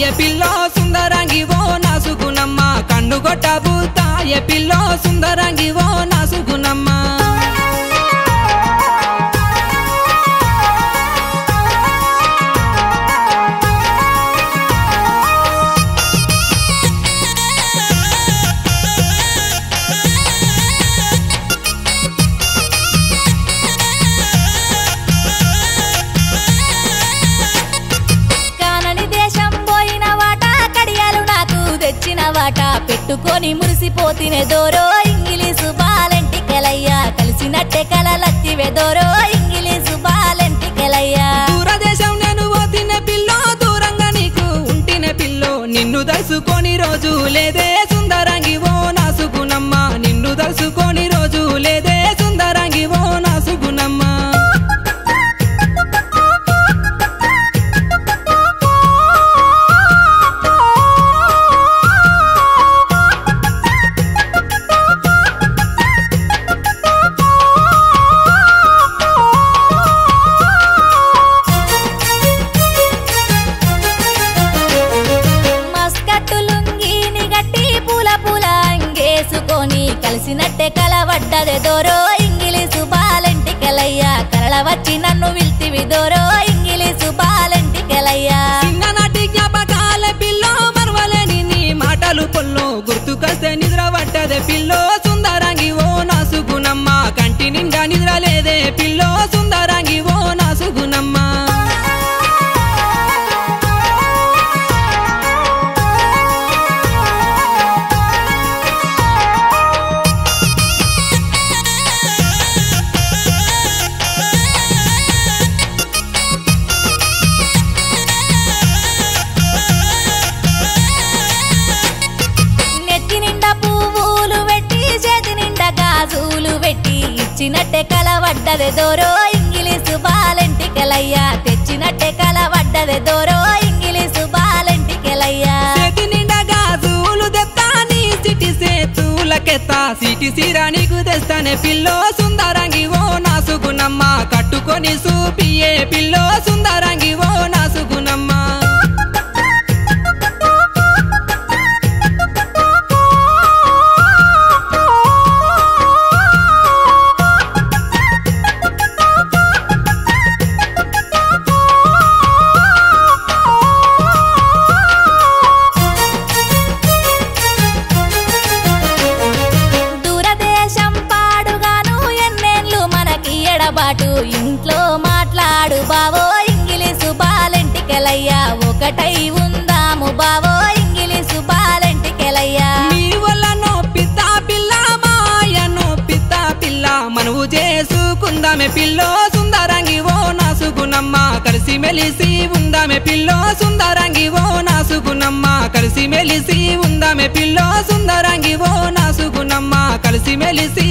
తాయ pillow సుందరంగి ఓ నాసుగునమ్మ కన్ను గొట్టబు తాయ pillow సుందరంగి ఓ నాసుగునమ్మ కానని దేశం పోయిన వాట కడియాలు నాకు తెచ్చిన వాట పెట్టుకొని మురిసిపోతినే దోరో ఇంగిలీసు బాలంటి కెలయ్యా కలిసినట్టే కలలత్తి వెదోరో ఇంగిలీసు బాలంటి కెలయ్యా దూరదేశం నేను పోతిన పిల్లో దూరంగా నీకు ఉంటిన పిల్లో నిన్ను దలుసుకొని రోజు లేదే సుందరంగి ఓ నాసుగునమ్మ నిన్ను దలుసుకొని రోజు లేదే సుందరంగి ఓ నాసుగునమ్మ మస్కట్టు లుంగీని గట్టి పూల పూల అంగేసుకొని కలిసినట్టే కలవడ్డదే దోరో ఇంగిలీసు బాలంటి కెలయ్యా కరళ వచ్చి నన్ను విల్తివి దోరో ఇంగిలీసు బాలంటి కెలయ్యా చిన్ననాటి జ్ఞాపకాల పిల్లో మరవలేని నీ మాటలు పొల్లో గుర్తుకొస్తే నిద్ర పట్టదే పిల్లో సుందరంగి ఓ నాసుగునమ్మ కంటి నిండా నిద్ర లేదే పిల్లో సుందరంగి ఓ నాసుగునమ్మ నెత్తి నిండా పువ్వులు పెట్టి చేతి నిండా గాజులు పెట్టి ఇచ్చినట్టే కలవడ్డదే దోరో ఇంగిలీసు బాలంటి కెలయ్యా తెచ్చినట్టే కలవడ్డదే దోరో ఇంగిలీసు బాలంటి కెలయ్యా చేతి నిండా గాజులు తెత్తా నీ సిటి సేతులకెత్తా సిటి సిరా నీకు తెస్తానే పిల్లో సుందరంగి ఓ నాసుగునమ్మ కట్టుకొని సూపియే పిల్లో సుందరంగి ఓ నాసుగునమ్మ దూరదేశం పాడుగాను ఎన్నేళ్ళు మనకి ఎడబాటు ఇంట్లో మాట్లాడు బావో ఇంగిలీసు బాలంటి కెలయ్యా ఒకటై ఉందాము బావో ఇంగిలీసు బాలంటి కెలయ్యా నీ వల్ల నొప్పిత పిల్ల మాయ నొప్పిత పిల్ల మనవు చేసుకుందామే పిల్లో సుందరంగి ఓ నాసుగునమ్మ కలిసి మెలిసి ఉందామే పిల్లో సుందరంగి ఓ నాసుగునమ్మ కలిసి మెలిసి ఉందామే పిల్లో సుందరంగి ఓ నాసుగునమ్మ కలిసి మెలిసి